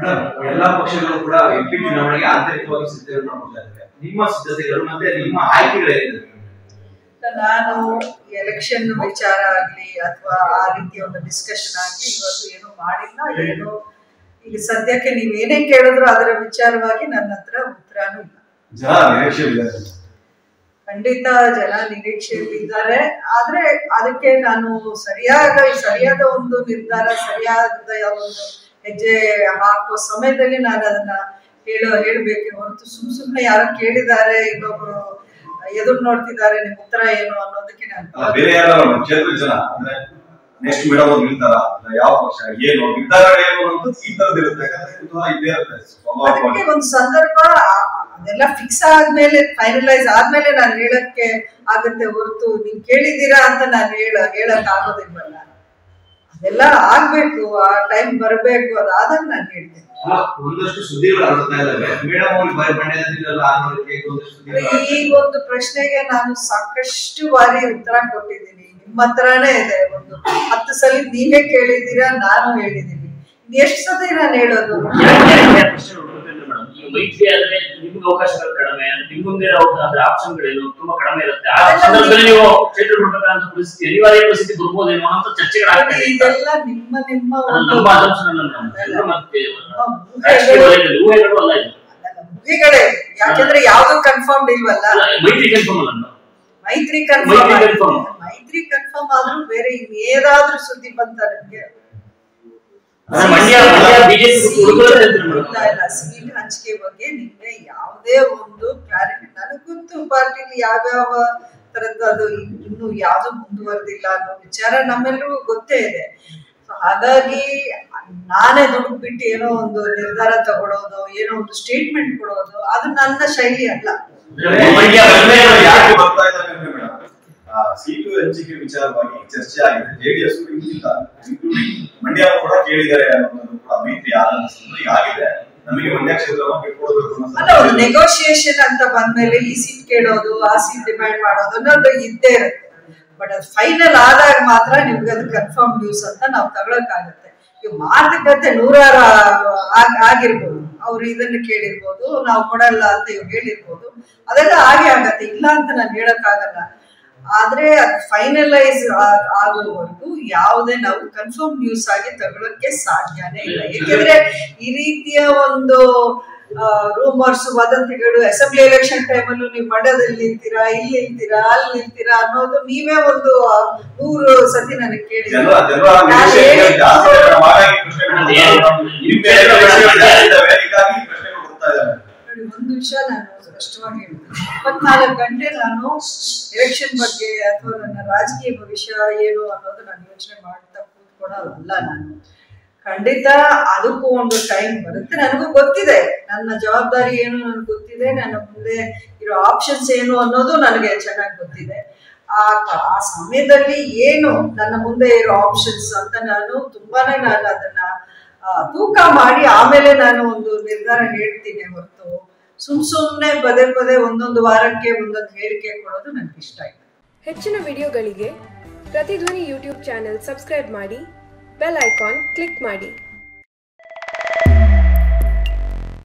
Madam ಎಲ್ಲಾ ಪಕ್ಷಗಳು ಕೂಡ ಎಂಪಿ ಚುನಾವಣೆಗೆ ಆಂತರಿಕವಾಗಿ ಸಿದ್ಧತೆ ಮಾಡ್ಕೊಳ್ತಾ ಇದ್ದಾರೆ ನಿಮ್ಮ ಸಿದ್ಧತೆಗಳು ಮತ್ತೆ ನಿಮ್ಮ ಆಯ್ಕೆಗಳೇನಿದೆ ನಾನು ಎಲೆಕ್ಷನ್ ವಿಚಾರ ಆಗ್ಲಿ ಅಥವಾ ಆ ರೀತಿಯ ಒಂದು ಡಿಸ್ಕಷನ್ ಆಗ್ಲಿ ಇವತ್ತು ಏನು ಮಾಡಿಲ್ಲ ಏನು ಈಗ ಸದ್ಯಕ್ಕೆ ನೀವ್ ಏನೇ ಕೇಳಿದ್ರು ಅದರ ವಿಚಾರವಾಗಿ ನನ್ನ ಹತ್ರ ಉತ್ತರನೂ ಇಲ್ಲ ಜನ ನಿರೀಕ್ಷೆ ಇದೆ ಖಂಡಿತ ಜನ ನಿರೀಕ್ಷೆಯಲ್ಲಿದ್ದಾರೆ ಆದ್ರೆ ಅದಕ್ಕೆ ನಾನು ಸರಿಯಾದ ಸರಿಯಾದ ಒಂದು ನಿರ್ಧಾರ ಸರಿಯಾದ ಒಂದು ಹೆಜ್ಜೆ ಹಾಕುವ ಸಮಯದಲ್ಲಿ ನಾನು ಅದನ್ನ ಹೇಳೋ ಹೇಳ್ಬೇಕೆ ಹೊರತು ಸುಮ್ ಸುಮ್ನೆ ಯಾರೋ ಕೇಳಿದ್ದಾರೆ ಇನ್ನೊಬ್ರು ಎದುರು ನೋಡ್ತಿದ್ದಾರೆ ನಿಮ್ ಉತ್ತರ ಏನು ಅನ್ನೋದಕ್ಕೆ ಅಲ್ಲ, ನಾನು ಬೇರೆ ಯಾರು ಕ್ಷೇತ್ರದ ಜನ ಅಂದ್ರೆ ನೆಕ್ಸ್ಟ್ ಮೇಡಮ್ ಅವ್ರು ನಿಲ್ತಾರ ಇಲ್ಲ ಯಾವ ಪಕ್ಷ ಏನು ನಿರ್ಧಾರಗಳು ಏನು ಅಂತ ಈ ತರದಿರುತ್ತೆ ಯಾಕಂದ್ರೆ ಕುತೂಹಲ ಇದ್ದೇ ಇರುತ್ತೆ ಸ್ವಾಭಾವಿಕವಾಗಿ ಅದಕ್ಕೆ ಒಂದು ಸಂದರ್ಭ ಆ- ಅದೆಲ್ಲ ಫಿಕ್ಸ್ ಆದ್ಮೇಲೆ ಫೈನಲೈಸ್ ಆದ್ಮೇಲೆ ನಾನು ಹೇಳಕ್ಕೆ ಆಗುತ್ತೆ ಹೊರತು ನೀವ್ ಕೇಳಿದೀರಾ ಅಂತ ನಾನು ಹೇಳ ಹೇಳಕ್ ಆಗೋದಿಲ್ವಲ್ಲ ಅದೆಲ್ಲ ಆಗ್ಬೇಕು ಆ ಟೈಮ್ ಬರ್ಬೇಕು ಅದಾದಾಗ ನಾನು ಹೇಳ್ತೇನೆ ಅಲ್ಲ, ಒಂದಷ್ಟು ಸುದ್ದಿಗಳು ಹರಡ್ತಾ ಇದಾವೆ ಮೇಡಮ್ ಅವ್ರಿಗೆ ಬರೀ ಮಂಡ್ಯದಿಂದಲ್ಲ ಅನ್ನೋ ರೀತಿಯಾಗಿ ಒಂದಷ್ಟು ಸುದ್ದಿಗಳು ಈ ಒಂದು ಪ್ರಶ್ನೆಗೆ ನಾನು ಸಾಕಷ್ಟು ಬಾರಿ ಉತ್ತರ ಕೊಟ್ಟಿದ್ದೀನಿ ನಿಮ್ಮ ಹತ್ರನೇ ಇದೆ ಒಂದು ಹತ್ತು ಸಲ ನೀವೇ ಕೇಳಿದ್ದೀರಾ ನಾನು ಹೇಳಿದ್ದೀನಿ ಎಷ್ಟು ಸತಿ ನಾನು ಹೇಳೋದು ಈ ಮೈತ್ರಿ ಆದ್ರೆ ನಿಮ್ಗೆ ಅವಕಾಶಗಳು ಕಡಿಮೆ ನಿಮ್ ಮುಂದೆ ಅದ್ರ ಆಪ್ಷನ್ಗಳೇನು ತುಂಬಾ ಕಡಿಮೆ ಇರುತ್ತೆ ಆ ಅದೆಲ್ಲ ಸಂದರ್ಭದಲ್ಲಿ ನೀವು ಕ್ಷೇತ್ರ ಕೊಡ್ಬೇಕಂತ ಪರಿಸ್ಥಿತಿ ಅನಿವಾರ್ಯ ಪರಿಸ್ಥಿತಿ ಬರ್ಬೋದೇನೋ ಅಂತ ಚರ್ಚೆಗಳಾಗ್ತಾ ಇದೆ ಈಗ. ಇದೆಲ್ಲ ನಿಮ್ಮ ನಿಮ್ಮ ಅದು ಒಂದು ನಮ್ಮ assumption ಅಲ್ಲ madam. ಎಲ್ಲರೂ ಮತ್ತೆ ಊಹೆಗಳು- ರಾಜಕೀಯ ವಲಯದಲ್ಲಿ ಊಹೆಗಳು ಅಲ್ಲ ಇದು ಅಲ್ಲ, ಊಹೆಗಳೇ ಯಾಕೆಂದ್ರೆ ಯಾವ್ದು ಕನ್ಫರ್ಮ್ ಇಲ್ವಲ್ಲ ಅಲ್ಲ, ಮೈತ್ರಿ ಕನ್ಫರ್ಮ್ ಅಲ್ಲ madam. ಮೈತ್ರಿ ಮೈತ್ರಿ ಕನ್ಫರ್ಮ್ confirm. ಮೈತ್ರಿ ಕನ್ಫರ್ಮ್ ಆದ್ರೂ ಬೇರೆ ಇನ್ನೇದಾದ್ರೂ ಸುದ್ದಿ ಬಂತ ನನ್ಗೆ ಅಂದ್ರೆ ಮಂಡ್ಯ ಮಂಡ್ಯ ಬಿಜೆಪಿ ಉಳ್ಕೊಳ್ಳುತ್ತೆ ಅಂತ ಇಲ್ಲ madam. ಇಲ್ಲ ಸೀಟ್ ಹಂಚಿಕೆ ಬಗ್ಗೆ ನಿನ್ನೆ ಯಾವುದೇ ಒಂದು ಕ್ಲಾರಿಟಿ ನನಗೆ ಗೊತ್ತು ಪಾರ್ಟಿಲಿ ಯಾವ್ಯಾವ ತರದ್ದು ಅದು ಇನ್ನು ಯಾವ್ದು ಮುಂದುವರೆದಿಲ್ಲ ಅನ್ನೋ ವಿಚಾರ ನಮ್ಮೆಲ್ಲರಿಗೂ ಗೊತ್ತೇ ಇದೆ So ಹಾಗಾಗಿ ನಾನೇ ದುಡ್ಡು ಬಿಟ್ಟು ಏನೋ ಒಂದು ನಿರ್ಧಾರ ತಗೊಳ್ಳೋದು ಏನೋ ಒಂದು ಸ್ಟೇಟ್ಮೆಂಟ್ ಕೊಡೋದು ಅದು ನನ್ನ ಶೈಲಿ ಅಲ್ಲ ಅಂದ್ರೆ ಮಂಡ್ಯ ಬಂದ್ರೆ ಯಾಕೆ ಬರ್ತಾ ಇದ್ದಾರೆ ಅಂದ್ರೆ ಮೇಡಮ್ ಸೀಟು ಹಂಚಿಕೆ ವಿಚಾರವಾಗಿ ಚರ್ಚೆ ಆಗಿದೆ ಜೆಡಿಎಸ್ ಇಂತಿಲ್ಲ ಇನ್ಕ್ಲೂಡಿಂಗ್ ಮಂಡ್ಯ ಕೂಡ ಕೇಳಿದ್ದಾರೆ ಅನ್ನೋದು ಕೂಡ ಮೈತ್ರಿ ಆನಂದ ಆಗಿದೆ ನಮಗೆ ಮಂಡ್ಯ ಕ್ಷೇತ್ರವನ್ನು ಬಿಟ್ಕೊಡ್ಬೇಕು ಅನ್ನೋ ಅಲ್ಲ ಒಂದು ನೆಗೋಷಿಯೇಷನ್ ಅಂತ ಬಂದ್ಮೇಲೆ ಈ ಸೀಟ್ ಕೇಳೋದು ಆ ಸೀಟ್ ಡಿಮ್ಯಾಂಡ್ ಮಾಡೋದು ಅನ್ನೋದು ಇದ್ದೇ ಇರುತ್ತೆ ಬಟ್ ಅದು ಫೈನಲ್ ಆದಾಗ ಮಾತ್ರ ನಿಮ್ಗೆ ಅದು ಕನ್ಫರ್ಮ್ ನ್ಯೂಸ್ ಅಂತ ನಾವು ತಗೊಳಕ್ಕಾಗತ್ತೆ ಇವ್ ಮಾತುಕತೆ ನೂರಾರು ಆಗ್- ಆಗಿರ್ಬೋದು ಅವ್ರು ಇದನ್ನ ಕೇಳಿರ್ಬೋದು ನಾವು ಕೊಡಲ್ಲ ಅಂತ ಇವ್ರು ಹೇಳಿರ್ಬೋದು ಅದೆಲ್ಲ ಹಾಗೆ ಆಗತ್ತೆ ಇಲ್ಲ ಅಂತ ನಾನು ಹೇಳಕ್ಕಾಗಲ್ಲ ಆದ್ರೆ ಅದು ಫೈನಲೈಸ್ ಆಗುವವರೆಗೂ ಯಾವುದೇ ನಾವು ಕನ್ಫರ್ಮ್ ನ್ಯೂಸ್ ಆಗಿ ತಗೊಳಕ್ಕೆ ಸಾಧ್ಯನೇ ಇಲ್ಲ ಯಾಕೆಂದ್ರೆ ಈ ರೀತಿಯ ಒಂದು ರೂಮರ್ಸ್ ವದಂತಿಗಳು ಅಸೆಂಬ್ಲಿ ಎಲೆಕ್ಷನ್ ಟೈಮಲ್ಲೂ ನೀವು ಮಂಡ್ಯದಲ್ಲಿ ನಿಲ್ತೀರಾ ಇಲ್ಲಿ ನಿಲ್ತೀರಾ ಅಲ್ಲಿ ನಿಲ್ತೀರಾ ಅನ್ನೋದು ನೀವೇ ಒಂದು ಆ, ನೂರು ಸತಿ ನನಗೆ ಕೇಳಿದ್ರೆ ಜನರ ಜನರ ನಿರೀಕ್ಷೆ ಈಗ ಜಾಸ್ತಿ ಇದೆ ಮೇಡಮ್. ಹಾಗಾಗಿ ಪ್ರಶ್ನೆಗಳು ನಿಮ್ಮ ಎಲ್ಲ ಪ್ರಶ್ನೆಗಳು ಜಾಸ್ತಿ ಇದ್ದಾವೆ ಹೀಗಾಗಿ ಪ್ರಶ್ನೆಗಳು ಬರ್ತಾ ಇದ್ದಾವೆ ನೋಡಿ ಒಂದು ವಿಷಯ ನಾನು ಸ್ಪಷ್ಟವಾಗಿ ಹೇಳ್ತೀನಿ ಇಪ್ಪತ್ನಾಲ್ಕು ಗಂಟೆ ನಾನು ಎಲೆಕ್ಷನ್ ಬಗ್ಗೆ ಅಥವಾ ನನ್ನ ರಾಜಕೀಯ ಭವಿಷ್ಯ ಏನು ಅನ್ನೋದು ನಾನು ಯೋಚನೆ ಮಾಡ್ತಾ ಕೂತ್ಕೊಳ್ಳೋದಲ್ಲ ನಾನು ಖಂಡಿತ ಅದಕ್ಕೂ ಒಂದು ಟೈಮ್ ಬರುತ್ತೆ ನನಗೂ ಗೊತ್ತಿದೆ ನನ್ನ ಜವಾಬ್ದಾರಿ ಏನು ನನಗೆ ಗೊತ್ತಿದೆ ನನ್ನ ಮುಂದೆ ಇರೋ ಆಪ್ಷನ್ಸ್ ಏನು ಅನ್ನೋದು ನನಗೆ ಚೆನ್ನಾಗಿ ಗೊತ್ತಿದೆ ಆ ಆ ಸಮಯದಲ್ಲಿ ಏನು ನನ್ನ ಮುಂದೆ ಇರೋ ಆಪ್ಷನ್ಸ್ ಅಂತ ನಾನು ತುಂಬಾನೇ ನಾನು ಅದನ್ನ ಆ, ತೂಕ ಮಾಡಿ ಆಮೇಲೆ ನಾನು ಒಂದು ನಿರ್ಧಾರ ಹೇಳ್ತೀನಿ ಹೊರತು ಸುಮ್ ಸುಮ್ನೆ ಪದೇ ಪದೇ ಒಂದೊಂದು ವಾರಕ್ಕೆ ಒಂದೊಂದು ಹೇಳಿಕೆ ಕೊಡೋದು ನನಗೆ ಇಷ್ಟ ಇಲ್ಲ ಹೆಚ್ಚಿನ ವಿಡಿಯೋಗಳಿಗೆ ಪ್ರತಿಧ್ವನಿ ಯೂಟ್ಯೂಬ್ ಚಾನೆಲ್ ಸಬ್ಸ್ಕ್ರೈಬ್ ಮಾಡಿ ಬೆಲ್ ಐಕಾನ್ ಕ್ಲಿಕ್ ಮಾಡಿ